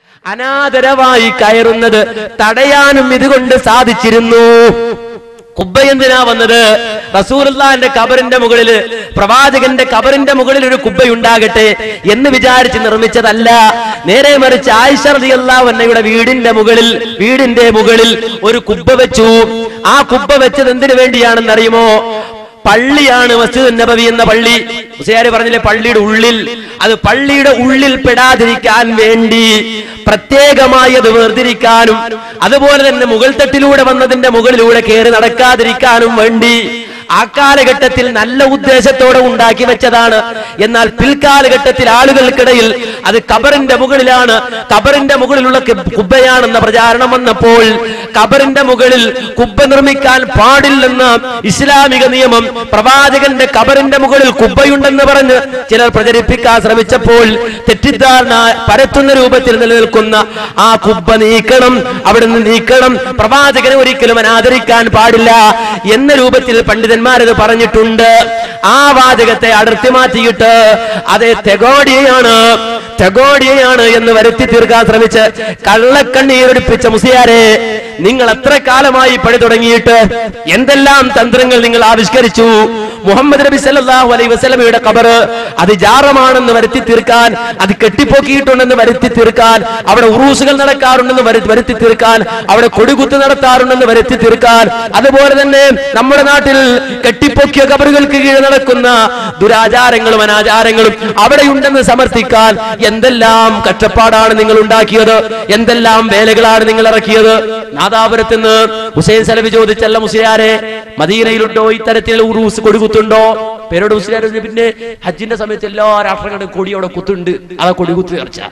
അനാദരവായി കയറുന്നത് തടയാനും ഇതുകൊണ്ട് സാധിച്ചിരുന്നു കുബ്ബ എന്തിനാ വന്നത് റസൂലുള്ളാന്റെ കബറിന്റെ മുകളിൽ പ്രവാചകന്റെ കബറിന്റെ മുകളിൽ ഒരു കുബ്ബയുണ്ടാകട്ടെ എന്ന് വിചാരിച്ച് നിർമ്മിച്ചതല്ല നേരെ മറിച്ച് ആയിഷ റളിയല്ലാഹു അൻഹയുടെ വീടിന്റെ മുകളിൽ വീടിന്റെ മുകളിൽ ഒരു കുബ്ബ വെച്ചു ആ കുബ്ബ വെച്ചത് എന്തിനു വേണ്ടിയാണെന്ന് അറിയുമോ പള്ളിയാണ് മസ്ജിദ് നബവി എന്ന പള്ളി മുസ്ലിയാര് പറഞ്ഞില്ലേ പള്ളിയുടെ ഉള്ളിൽ അത് പള്ളിയുടെ ഉള്ളിൽ പെടാതിരിക്കാൻ വേണ്ടി പ്രത്യേകമായി അത് വേർതിരിക്കാനും അതുപോലെ തന്നെ മുകൾ തട്ടിലൂടെ വന്നതിന്റെ മുകളിലൂടെ കയറി നടക്കാതിരിക്കാനും വേണ്ടി ആ കാലഘട്ടത്തിൽ നല്ല ഉദ്ദേശത്തോടെ ഉണ്ടാക്കി വെച്ചതാണ് എന്നാൽ പിൽക്കാലഘട്ടത്തിൽ ആളുകൾക്കിടയിൽ അത് കബറിന്റെ മുകളിലാണ് കബറിന്റെ മുകളിലുള്ള കി- കുബ്ബയാണെന്ന പ്രചാരണം വന്നപ്പോൾ കബറിന്റെ മുകളിൽ കുബ്ബ നിർമ്മിക്കാൻ പാടില്ലെന്ന ഇസ്ലാമിക നിയമം പ്രവാചകന്റെ കബറിന്റെ മുകളിൽ കുബ്ബയുണ്ടെന്ന് പറഞ്ഞ് ചിലർ പ്രചരിപ്പിക്കാൻ ശ്രമിച്ചപ്പോൾ തെറ്റിദ്ധാരണ പരത്തുന്ന രൂപത്തിൽ നിലനിൽക്കുന്ന ആ കുബ്ബ നീക്കണം അവിടുന്ന് നീക്കണം പ്രവാചകനെ ഒരിക്കലും അനാദരിക്കാൻ പാടില്ല എന്ന രൂപത്തിൽ പണ്ഡിതന്മാരത് പറഞ്ഞിട്ടുണ്ട് ആ വാചകത്തെ അടർത്തി മാറ്റിയിട്ട് അതേ തെഗോഡിയാണ് തെഗോഡിയാണ് എന്ന് വരുത്തി തീർക്കാൻ ശ്രമിച്ച് കള്ളക്കണ്ണീരൊടിപ്പിച്ച മുസിയാരെ നിങ്ങൾ എത്ര കാലമായി പണി തുടങ്ങിയിട്ട് എന്തെല്ലാം തന്ത്രങ്ങൾ നിങ്ങൾ ആവിഷ്കരിച്ചു മുഹമ്മദ് നബി സല്ലല്ലാഹു അലൈഹി വസല്ലമയുടെ ഖബർ അത് ജാറമാണെന്ന് വരുത്തി തീർക്കാൻ അത് കെട്ടിപ്പൊക്കിയിട്ടുണ്ടെന്ന് വരുത്തി തീർക്കാൻ അവിടെ ഉറൂസുകൾ നടക്കാറുണ്ടെന്ന് വരു- വരുത്തി തീർക്കാൻ അവിടെ കൊടികുത്ത് നടത്താറുണ്ടെന്ന് വരുത്തി തീർക്കാൻ അതുപോലെ തന്നെ നമ്മുടെ നാട്ടിൽ കെട്ടിപ്പൊക്കിയ കബറുകൾക്ക് കീഴിൽ നടക്കുന്ന ദുരാചാരങ്ങളും അനാചാരങ്ങളും അവിടെയുണ്ടെന്ന് സമർത്ഥിക്കാൻ എന്തെല്ലാം കഷ്ടപ്പാടാണ് നിങ്ങൾ ഉണ്ടാക്കിയത് എന്തെല്ലാം വേലകളാണ് നിങ്ങൾ ഇറക്കിയത് നാദാപുരത്ത് നിന്ന് ഹുസൈൻ സലഫി ചോദിച്ചല്ല മുസ്ലിയാരെ മദീനയിലുണ്ടോ ഇത്തരത്തിലുള്ള ഉറൂസ് കൊടികുത്തുണ്ടോ പേരോട് മുസ്ലിയാർ പിന്നെ ഹജ്ജിന്റെ സമയത്ത് എല്ലാ രാഷ്ട്രങ്ങളുടെയും കൊടി അവിടെ കുത്തുണ്ട് അതാ കൊടികുത്ത് ചർച്ച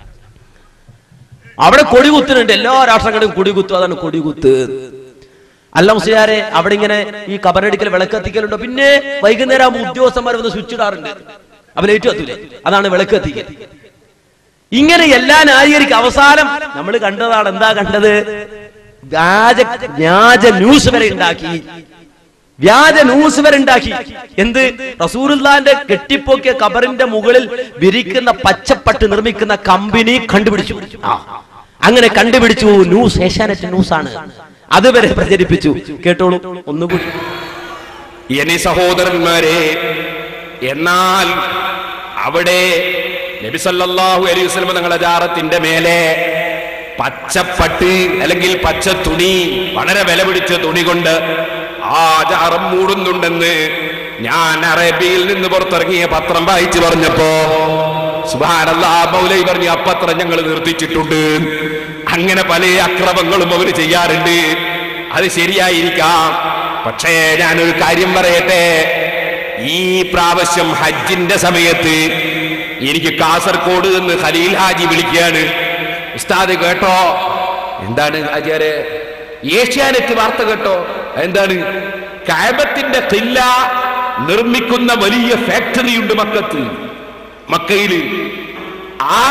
അവിടെ കൊടികുത്തുന്നുണ്ട് എല്ലാ രാഷ്ട്രങ്ങളുടെയും കൊടികുത്തു അതാണ് കൊടികുത്ത് അല്ല മുസ്ലിയാരെ അവിടെ ഇങ്ങനെ ഈ കബറടിക്കൽ വിളക്കത്തിക്കലുണ്ടോ പിന്നെ വൈകുന്നേരം ആകുമ്പോൾ ഉദ്യോഗസ്ഥന്മാർ വന്ന് സ്വിച്ച് ഇടാറുണ്ട് അവൻ ഏറ്റു കത്തൂലേ അതാണ് വിളക്കത്തിക്കൽ ഇങ്ങനെ എല്ലാ ന്യായീകരിക്കും അവസാനം നമ്മൾ കണ്ടതാണ് എന്താ കണ്ടത് വ്യാജ വ്യാജ ന്യൂസ് വരെ ഉണ്ടാക്കി വ്യാജ ന്യൂസ് വരെ ഉണ്ടാക്കി എന്ത് റസൂറുല്ലാന്റെ കെട്ടിപ്പൊക്കിയ കബറിന്റെ മുകളിൽ വിരിക്കുന്ന പച്ചപ്പട്ട് നിർമ്മിക്കുന്ന കമ്പനി കണ്ടുപിടിച്ചു ആ അങ്ങനെ കണ്ടുപിടിച്ചു ന്യൂസ് ഏഷ്യാനെറ്റ് ന്യൂസ് ആണ് അതുവരെ പ്രചരിപ്പിച്ചു കേട്ടോളൂ ഒന്നുകൂടി ഇനി സഹോദരന്മാരെ എന്നാൽ അവിടെ നബിസല്ലാഹു അലൈഹി വസല്ലം തങ്ങളുടെ ജാറത്തിന്റെ മേലെ പച്ചപ്പട്ട് അല്ലെങ്കിൽ പച്ച തുണി വളരെ വില പിടിച്ച തുണി കൊണ്ട് ആ ജാറം മൂടുന്നുണ്ടെന്ന് ഞാൻ അറേബ്യയിൽ നിന്ന് പുറത്തിറങ്ങിയ പത്രം വായിച്ചു പറഞ്ഞപ്പോ സുബാനല്ലാ മൗലൈ പറഞ്ഞു അപ്പത്രം ഞങ്ങൾ നിർത്തിച്ചിട്ടുണ്ട് അങ്ങനെ പല അക്രമങ്ങളും അവർ ചെയ്യാറുണ്ട് അത് ശരിയായിരിക്കാം പക്ഷേ ഞാനൊരു കാര്യം പറയട്ടെ ഈ പ്രാവശ്യം ഹജ്ജിന്റെ സമയത്ത് എനിക്ക് കാസർഗോഡ് നിന്ന് ഖലീൽ ഹാജി വിളിക്കുകയാണ് ഉസ്താദ് കേട്ടോ എന്താണ് ഹാജിയാരെ ഏഷ്യാനെറ്റ് വാർത്ത കേട്ടോ എന്താണ് കാബത്തിന്റെ കില്ല നിർമ്മിക്കുന്ന വലിയ ഫാക്ടറി ഉണ്ട് മക്കത്ത് മക്കയില് ആ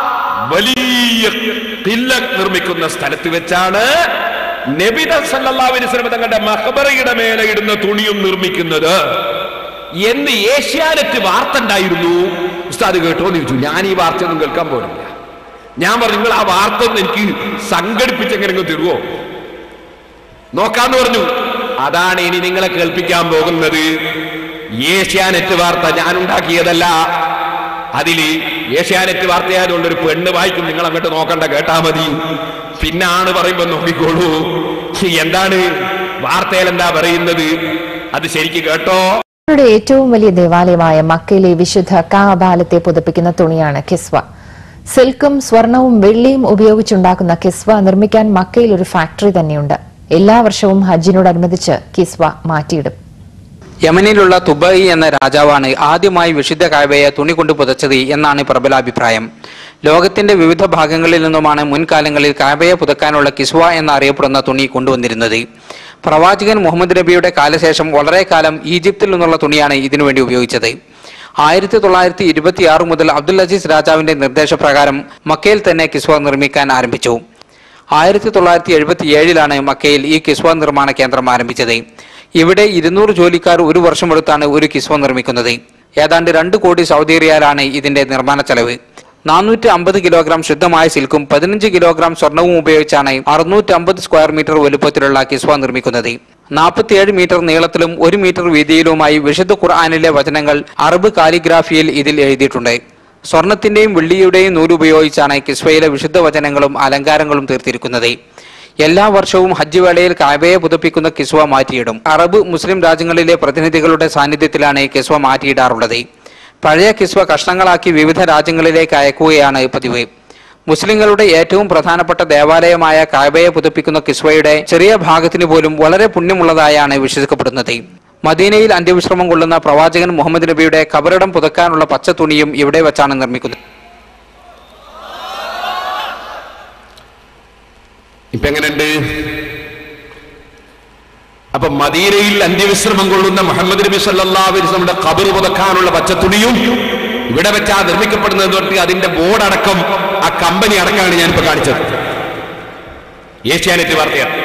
വലിയ കില്ല നിർമ്മിക്കുന്ന സ്ഥലത്ത് വെച്ചാണ് നബിത സല്ലല്ലാഹു വസല്ലം തങ്ങളുടെ മഹബറയുടെ മേലെ ഇടുന്ന തുണിയും നിർമ്മിക്കുന്നത് എന്ന് ഏഷ്യാനെറ്റ് വാർത്ത ഉണ്ടായിരുന്നു ഉസ്താദ് കേട്ടോ എന്ന് ചോദിച്ചു ഞാൻ ഈ വാർത്ത ഒന്നും കേൾക്കാൻ പോലില്ല ഞാൻ പറഞ്ഞു നിങ്ങൾ ആ വാർത്ത ഒന്ന് എനിക്ക് സംഘടിപ്പിച്ച് എങ്ങനെയെങ്കിലും തരുമോ നോക്കാന്ന് പറഞ്ഞു അതാണ് ഇനി നിങ്ങളെ കേൾപ്പിക്കാൻ പോകുന്നത് ഏഷ്യാനെറ്റ് വാർത്ത ഞാൻ ഉണ്ടാക്കിയതല്ല അതില് ഏഷ്യാനെറ്റ് വാർത്തയായതുകൊണ്ട് ഒരു പെണ്ണ് വായിക്കും നിങ്ങൾ അങ്ങോട്ട് നോക്കണ്ട കേട്ടാ മതി പിന്നാണ് പറയുമ്പോ നോക്കിക്കോളൂ എന്താണ് വാർത്തയിൽ എന്താ പറയുന്നത് അത് ശരിക്ക് കേട്ടോ അവരുടെ ഏറ്റവും വലിയ ദേവാലയമായ മക്കയിലെ വിശുദ്ധ കാബാലത്തെ പുതപ്പിക്കുന്ന തുണിയാണ് കിസ്വ സിൽക്കും സ്വർണവും വെള്ളിയും ഉപയോഗിച്ചുണ്ടാക്കുന്ന കിസ്വ നിർമ്മിക്കാൻ മക്കയിൽ ഒരു ഫാക്ടറി തന്നെയുണ്ട് എല്ലാ വർഷവും ഹജ്ജിനോടനുബന്ധിച്ച് കിസ്വ മാറ്റിയിടും യമനിലുള്ള തുബൈ എന്ന രാജാവാണ് ആദ്യമായി വിശുദ്ധ കായബയെ തുണി കൊണ്ട് പുതച്ചത് എന്നാണ് പ്രബലാഭിപ്രായം ലോകത്തിന്റെ വിവിധ ഭാഗങ്ങളിൽ നിന്നുമാണ് മുൻകാലങ്ങളിൽ കായബയെ പുതക്കാനുള്ള കിസ്വ എന്നറിയപ്പെടുന്ന തുണി കൊണ്ടുവന്നിരുന്നത് പ്രവാചകൻ മുഹമ്മദ് നബിയുടെ കാലശേഷം വളരെ കാലം ഈജിപ്തിൽ നിന്നുള്ള തുണിയാണ് ഇതിനുവേണ്ടി ഉപയോഗിച്ചത് ആയിരത്തി തൊള്ളായിരത്തി ഇരുപത്തിയാറ് മുതൽ അബ്ദുൽ അസീസ് രാജാവിന്റെ നിർദ്ദേശപ്രകാരം മക്കയിൽ തന്നെ കിസ്വ നിർമ്മിക്കാൻ ആരംഭിച്ചു ആയിരത്തി തൊള്ളായിരത്തി എഴുപത്തി ഏഴിലാണ് മക്കയിൽ ഈ കിസ്വ നിർമ്മാണ കേന്ദ്രം ആരംഭിച്ചത് ഇവിടെ ഇരുന്നൂറ് ജോലിക്കാർ ഒരു വർഷമെടുത്താണ് ഒരു കിസ്വ നിർമ്മിക്കുന്നത് ഏതാണ്ട് രണ്ട് കോടി സൗദി റിയാലാണ് ഇതിന്റെ നിർമ്മാണ ചെലവ് നാനൂറ്റി അമ്പത് കിലോഗ്രാം ശുദ്ധമായ സിൽക്കും പതിനഞ്ച് കിലോഗ്രാം സ്വർണവും ഉപയോഗിച്ചാണ് അറുന്നൂറ്റി അമ്പത് സ്ക്വയർ മീറ്റർ വലുപ്പത്തിലുള്ള കിസ്വ നിർമ്മിക്കുന്നത് നാൽപ്പത്തിയേഴ് മീറ്റർ നീളത്തിലും ഒരു മീറ്റർ വീതിയിലുമായി വിശുദ്ധ ഖുർആാനിലെ വചനങ്ങൾ അറബ് കാലിഗ്രാഫിയിൽ ഇതിൽ എഴുതിയിട്ടുണ്ട് സ്വർണത്തിന്റെയും വെള്ളിയുടെയും നൂലുപയോഗിച്ചാണ് കിസ്വയിലെ വിശുദ്ധ വചനങ്ങളും അലങ്കാരങ്ങളും തീർത്തിരിക്കുന്നത് എല്ലാ വർഷവും ഹജ്ജ് വേളയിൽ കാബയെ പുതുപ്പിക്കുന്ന കിസ്വ മാറ്റിയിടും അറബ് മുസ്ലിം രാജ്യങ്ങളിലെ പ്രതിനിധികളുടെ സാന്നിധ്യത്തിലാണ് കിസ്വ മാറ്റിയിടാറുള്ളത് പഴയ കിസ്വ കഷ്ണങ്ങളാക്കി വിവിധ രാജ്യങ്ങളിലേക്ക് അയക്കുകയാണ് പതിവ് മുസ്ലിങ്ങളുടെ ഏറ്റവും പ്രധാനപ്പെട്ട ദേവാലയമായ കാബയെ പുതുപ്പിക്കുന്ന കിസ്വയുടെ ചെറിയ ഭാഗത്തിന് പോലും വളരെ പുണ്യമുള്ളതായാണ് വിശ്വസിക്കപ്പെടുന്നത് മദീനയിൽ അന്ത്യവിശ്രമം കൊള്ളുന്ന പ്രവാചകൻ മുഹമ്മദ് നബിയുടെ കബറിടം പുതുക്കാനുള്ള പച്ച തുണിയും ഇവിടെ വെച്ചാണ് നിർമ്മിക്കുന്നത് ഇപ്പൊ എങ്ങനെയുണ്ട് അപ്പൊ മദീനയിൽ അന്ത്യവിശ്രമം കൊള്ളുന്ന മുഹമ്മദ് നബി സല്ലാസ് നമ്മുടെ കബർ പുതക്കാനുള്ള പച്ചത്തുണിയും ഇവിടെ വെച്ചാ നിർമ്മിക്കപ്പെടുന്നത് തൊട്ട് അതിന്റെ ബോർഡ് അടക്കം ആ കമ്പനി അടക്കമാണ് ഞാനിപ്പോ കാണിച്ചത് ഏഷ്യാനെറ്റ് വാർത്തയാണ്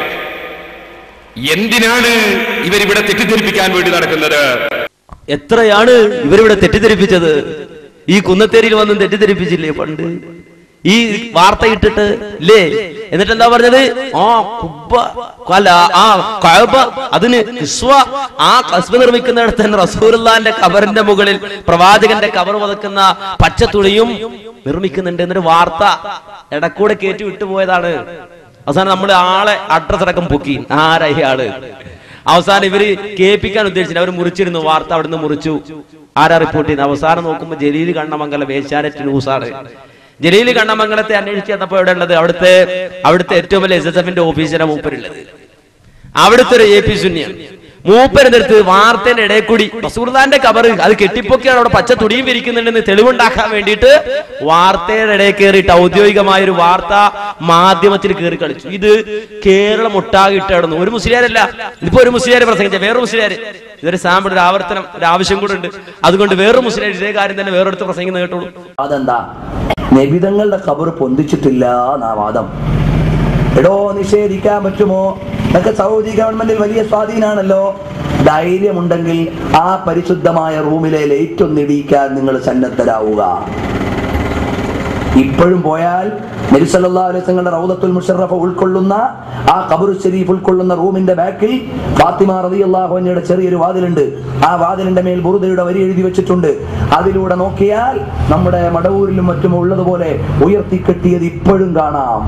എന്തിനാണ് ഇവരിവിടെ തെറ്റിദ്ധരിപ്പിക്കാൻ വേണ്ടി നടക്കുന്നത് എത്രയാണ് ഇവരിവിടെ തെറ്റിദ്ധരിപ്പിച്ചത് ഈ കുന്നത്തേരിയിൽ വന്നും തെറ്റിദ്ധരിപ്പിച്ചില്ലേ പണ്ട് ഈ വാർത്ത ഇട്ടിട്ട് ഇല്ലേ എന്നിട്ട് എന്താ പറഞ്ഞത് ആ കുബ്ബ അല്ല ആ കഅബ അതിന് കിസ്വ ആ കസ്ബ നിർമ്മിക്കുന്നിടത്ത് തന്നെ റസൂലുള്ളാന്റെ കബറിന്റെ മുകളിൽ പ്രവാചകന്റെ കബർ വതക്കുന്ന പച്ച തുണിയും നിർമ്മിക്കുന്നുണ്ട് എന്നൊരു വാർത്ത ഇടക്കൂടെ കയറ്റി വിട്ടുപോയതാണ് അവസാനം നമ്മൾ ആളെ അഡ്രസ് അടക്കം പൊക്കി ആരാ ഈ ആള് അവസാനം ഇവര് കേൾപ്പിക്കാൻ ഉദ്ദേശിച്ചില്ല അവർ മുറിച്ചിരുന്നു വാർത്ത അവിടുന്ന് മുറിച്ചു ആരാ റിപ്പോർട്ട് ചെയ്യുന്നത് അവസാനം നോക്കുമ്പോൾ ജലീൽ കണ്ണമംഗലം ഏഷ്യാനെറ്റ് ന്യൂസാണ് ജലീൽ കണ്ണമംഗലത്തെ അന്വേഷിച്ച് ചെന്നപ്പോ എവിടെ ഉള്ളത് അവിടുത്തെ അവിടുത്തെ ഏറ്റവും വലിയ എസ് എസ് എഫിന്റെ ഓഫീസിലാണ് മൂപ്പരുള്ളത് അവിടുത്തെ ഒരു എ പി സുന്നിയാണ് മൂപ്പരെടുത്ത് വാർത്തേന്റെ ഇടയിൽ കൂടി റസൂർദാന്റെ കബർ അത് കെട്ടിപ്പൊക്കിയാണ് അവിടെ പച്ച തുടിയും വിരിക്കുന്നുണ്ടെന്ന് തെളിവുണ്ടാക്കാൻ വേണ്ടിയിട്ട് വാർത്തയുടെ ഇടയിൽ കയറിയിട്ട് ഔദ്യോഗികമായ ഒരു വാർത്ത മാധ്യമത്തിൽ കയറി കളിച്ചു ഇത് കേരളം ഒട്ടാകെ ഇട്ടാടുന്നു ഒരു മുസ്ലിയാരല്ല ഇതിപ്പോ ഒരു മുസ്ലിയാർ പ്രസംഗിച്ച വേറൊരു മുസ്ലിയാർ ഇതൊരു സാമ്പിൾ ഒരു ആവർത്തനം ഒരു ആവശ്യം കൂടെ ഉണ്ട് അതുകൊണ്ട് വേറൊരു മുസ്ലിയാർ ഇതേ കാര്യം തന്നെ വേറൊരുത്ത് പ്രസംഗിക്കുന്നത് കേട്ടോളൂ അതെന്താ നബിതങ്ങളുടെ ഖബർ പൊന്തിച്ചിട്ടില്ല എന്നാ വാദം എടോ നിഷേധിക്കാൻ പറ്റുമോ ഇതൊക്കെ സൗദി ഗവൺമെന്റിൽ വലിയ സ്വാധീനാണല്ലോ ധൈര്യമുണ്ടെങ്കിൽ ആ പരിശുദ്ധമായ റൂമിലെ ലൈറ്റ് ഒന്നിടിയിക്കാൻ നിങ്ങൾ സന്നദ്ധരാവുക ഇപ്പോഴും പോയാൽ നബിസല്ലാ അലൈഹി റൗദത്തുൽ മുഷറഫ ഉൾക്കൊള്ളുന്ന ആ ഖബറു ഷരീഫ് ഉൾക്കൊള്ളുന്ന റൂമിന്റെ ബാക്കിൽ ഫാത്തിമ റളിയല്ലാഹു അൻഹയുടെ ചെറിയൊരു വാതിലുണ്ട് ആ വാതിലിന്റെ മേൽ ബുറുദയുടെ വരി എഴുതി വെച്ചിട്ടുണ്ട് അതിലൂടെ നോക്കിയാൽ നമ്മുടെ മടവൂരിലും മറ്റും ഉള്ളതുപോലെ ഉയർത്തിക്കെട്ടിയത് ഇപ്പോഴും കാണാം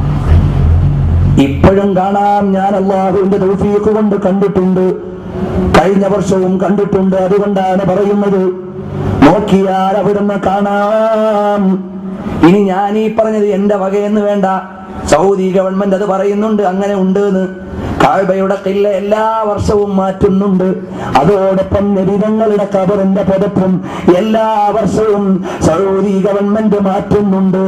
ഇപ്പോഴും കാണാം ഞാൻ അള്ളാഹുവിന്റെ തൗഫീഖ് കൊണ്ട് കണ്ടിട്ടുണ്ട് കഴിഞ്ഞ വർഷവും കണ്ടിട്ടുണ്ട് അതുകൊണ്ടാണ് പറയുന്നത് നോക്കിയാൽ അവിടുന്ന് കാണാം ഇനി ഞാൻ ഈ പറഞ്ഞത് എന്റെ വകയെന്ന് വേണ്ട സൗദി ഗവൺമെന്റ് അത് പറയുന്നുണ്ട് അങ്ങനെ ഉണ്ട് എന്ന് കാഴ്ബയുടെ കില്ല എല്ലാ വർഷവും മാറ്റുന്നുണ്ട് അതോടൊപ്പം നബിതങ്ങളുടെ കബറിന്റെ പദപ്പും എല്ലാ വർഷവും സൗദി ഗവൺമെന്റ് മാറ്റുന്നുണ്ട്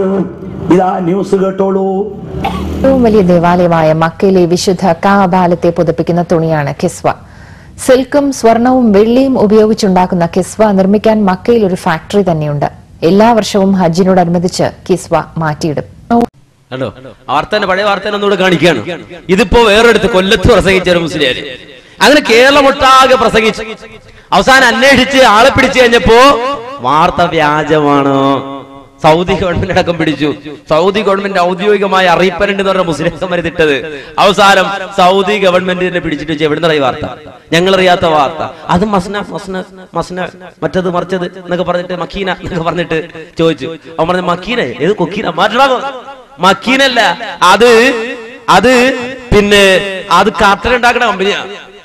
ഇതാ ന്യൂസ് കേട്ടോളൂ ഏറ്റവും വലിയ ദേവാലയമായ മക്കയിലെ വിശുദ്ധ കാബാലത്തെ പുതുപ്പിക്കുന്ന തുണിയാണ് കിസ്വ സിൽക്കും സ്വർണവും വെള്ളിയും ഉപയോഗിച്ചുണ്ടാക്കുന്ന കിസ്വ നിർമ്മിക്കാൻ മക്കയിൽ ഒരു ഫാക്ടറി തന്നെയുണ്ട് എല്ലാ വർഷവും ഹജ്ജിനോടനുബന്ധിച്ച് കിസ്വ മാറ്റിയിടും കണ്ടോ വാർത്തേന്റെ പഴയ വാർത്തേനെ ഒന്നുകൂടെ കാണിക്കുകയാണ് ഇതിപ്പോ വേറെടുത്ത് കൊല്ലത്ത് പ്രസംഗിച്ച ഒരു മുസ്ലിയാര് അങ്ങനെ കേരളമൊട്ടാകെ പ്രസംഗിച്ചു അവസാനം അന്വേഷിച്ച് ആളെ പിടിച്ചു കഴിഞ്ഞപ്പോ വാർത്ത വ്യാജമാണ് സൗദി ഗവൺമെന്റ് അടക്കം പിടിച്ചു സൗദി ഗവൺമെന്റ് ഔദ്യോഗികമായ അറിയിപ്പനുണ്ട് എന്ന് പറഞ്ഞ മുസ്ലിം സമരത്തിട്ടത് അവസാനം സൗദി ഗവൺമെന്റിനെ പിടിച്ചിട്ട് വെച്ച് എവിടുന്ന ഈ വാർത്ത ഞങ്ങൾ അറിയാത്ത വാർത്ത അത് മസ്ന മസ്ന മസ്ന മറ്റത് മറിച്ചത് എന്നൊക്കെ പറഞ്ഞിട്ട് മക്കീന എന്നൊക്കെ പറഞ്ഞിട്ട് ചോദിച്ചു അവൻ പറഞ്ഞു മക്കീന ഏത് കൊക്കീന മാറ്റണോ മക്കീനല്ല അത് അത് പിന്നെ അത് കർട്ടൻ ഉണ്ടാക്കുന്ന കമ്പനിയാ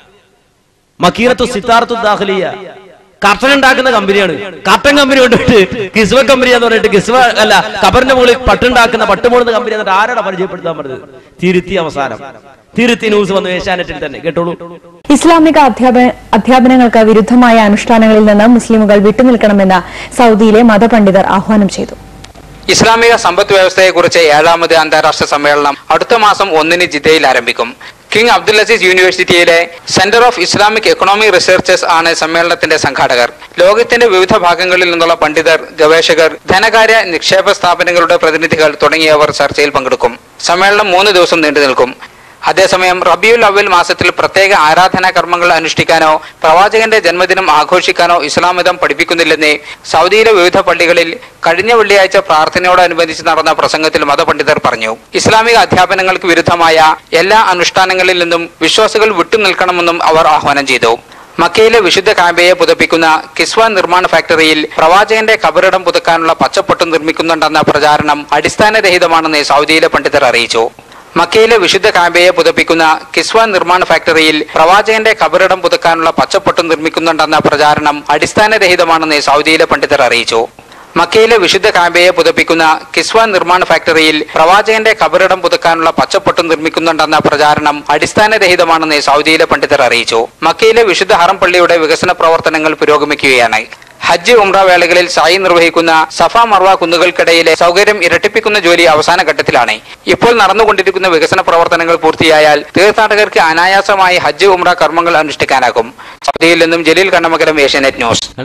മക്കീനത്തു സിത്താർത്തു ദാഖലിയ കർട്ടൻ ഉണ്ടാക്കുന്ന കമ്പനിയാണ് കർട്ടൻ കമ്പനി കൊണ്ടിട്ട് കിസ്വ കമ്പനി എന്ന് പറഞ്ഞിട്ട് കിസ്വ അല്ല കബറിന്റെ മുകളിൽ പട്ടുണ്ടാക്കുന്ന പട്ടുമൂടുന്ന കമ്പനി എന്നിട്ട് ആരാണ് പരിചയപ്പെടുത്താൻ പറഞ്ഞത് തിരുത്തി അവസാനം തിരുത്തി ന്യൂസ് വന്നു ഏഷ്യാനെറ്റിൽ തന്നെ കേട്ടോളൂ ഇസ്ലാമിക അധ്യാപന അധ്യാപനങ്ങൾക്ക് വിരുദ്ധമായ അനുഷ്ഠാനങ്ങളിൽ നിന്ന് മുസ്ലിമുകൾ വിട്ടുനിൽക്കണമെന്ന് സൗദിയിലെ മതപണ്ഡിതർ ആഹ്വാനം ചെയ്തു ഇസ്ലാമിക സമ്പദ് വ്യവസ്ഥയെക്കുറിച്ച് ഏഴാമത് അന്താരാഷ്ട്ര സമ്മേളനം അടുത്ത മാസം ഒന്നിന് ജിദ്ദയിൽ ആരംഭിക്കും കിങ് അബ്ദുൽ അസീസ് യൂണിവേഴ്സിറ്റിയിലെ centre of Islamic economy researchers ആണ് സമ്മേളനത്തിന്റെ സംഘാടകർ ലോകത്തിന്റെ വിവിധ ഭാഗങ്ങളിൽ നിന്നുള്ള പണ്ഡിതർ ഗവേഷകർ ധനകാര്യ നിക്ഷേപ സ്ഥാപനങ്ങളുടെ പ്രതിനിധികൾ തുടങ്ങിയവർ ചർച്ചയിൽ പങ്കെടുക്കും സമ്മേളനം മൂന്ന് ദിവസം നീണ്ടു നിൽക്കും അതേസമയം റബിയുൽ അവൽ മാസത്തിൽ പ്രത്യേക ആരാധനാ കർമ്മങ്ങൾ അനുഷ്ഠിക്കാനോ പ്രവാചകന്റെ ജന്മദിനം ആഘോഷിക്കാനോ ഇസ്ലാം മതം പഠിപ്പിക്കുന്നില്ലെന്ന് സൗദിയിലെ വിവിധ പള്ളികളിൽ കഴിഞ്ഞ വെള്ളിയാഴ്ച പ്രാർത്ഥനയോടനുബന്ധിച്ച് നടന്ന പ്രസംഗത്തിൽ മതപണ്ഡിതർ പറഞ്ഞു ഇസ്ലാമിക അധ്യാപനങ്ങൾക്ക് വിരുദ്ധമായ എല്ലാ അനുഷ്ഠാനങ്ങളിൽ നിന്നും വിശ്വാസികൾ വിട്ടുനിൽക്കണമെന്നും അവർ ആഹ്വാനം ചെയ്തു മക്കയിലെ വിശുദ്ധ കാബയെ പുതപ്പിക്കുന്ന കിസ്വ നിർമ്മാണ ഫാക്ടറിയിൽ പ്രവാചകന്റെ കബറിടം പുതുക്കാനുള്ള പച്ചപ്പൊട്ട് നിർമ്മിക്കുന്നുണ്ടെന്ന പ്രചാരണം അടിസ്ഥാനരഹിതമാണെന്ന് സൗദിയിലെ പണ്ഡിതർ അറിയിച്ചു മക്കയിലെ വിശുദ്ധ കാബയെ പുതപ്പിക്കുന്ന കിസ്വ നിർമ്മാണ ഫാക്ടറിയിൽ പ്രവാചകന്റെ കബറിടം പുതുക്കാനുള്ള പച്ചപ്പൊട്ട് നിർമ്മിക്കുന്നുണ്ടെന്ന പ്രചാരണം അടിസ്ഥാനരഹിതമാണെന്ന് സൗദിയിലെ പണ്ഡിതർ അറിയിച്ചു മക്കയിലെ വിശുദ്ധ കാബയെ പുതപ്പിക്കുന്ന കിസ്വ നിർമ്മാണ ഫാക്ടറിയിൽ പ്രവാചകന്റെ കബറിടം പുതുക്കാനുള്ള പച്ചപ്പൊട്ട് നിർമ്മിക്കുന്നുണ്ടെന്ന പ്രചാരണം അടിസ്ഥാനരഹിതമാണെന്ന് സൗദിയിലെ പണ്ഡിതർ അറിയിച്ചു മക്കയിലെ വിശുദ്ധ ഹറം പള്ളിയുടെ വികസന പ്രവർത്തനങ്ങൾ പുരോഗമിക്കുകയാണ് ഹജ്ജ് ഉംറ വേളകളിൽ സായി നിർവഹിക്കുന്ന സഫ മർവ കുന്നുകൾക്കിടയിലെ സൗകര്യം ഇരട്ടിപ്പിക്കുന്ന ജോലി അവസാന ഘട്ടത്തിലാണ് ഇപ്പോൾ നടന്നുകൊണ്ടിരിക്കുന്ന വികസന പ്രവർത്തനങ്ങൾ പൂർത്തിയായാൽ തീർത്ഥാടകർക്ക് അനായാസമായി ഹജ്ജ് ഉംറ കർമ്മങ്ങൾ അനുഷ്ഠിക്കാനാകും സൗദിയിൽ നിന്നും ജലീൽ കണ്ണമകരം ഏഷ്യാനെറ്റ് ന്യൂസ്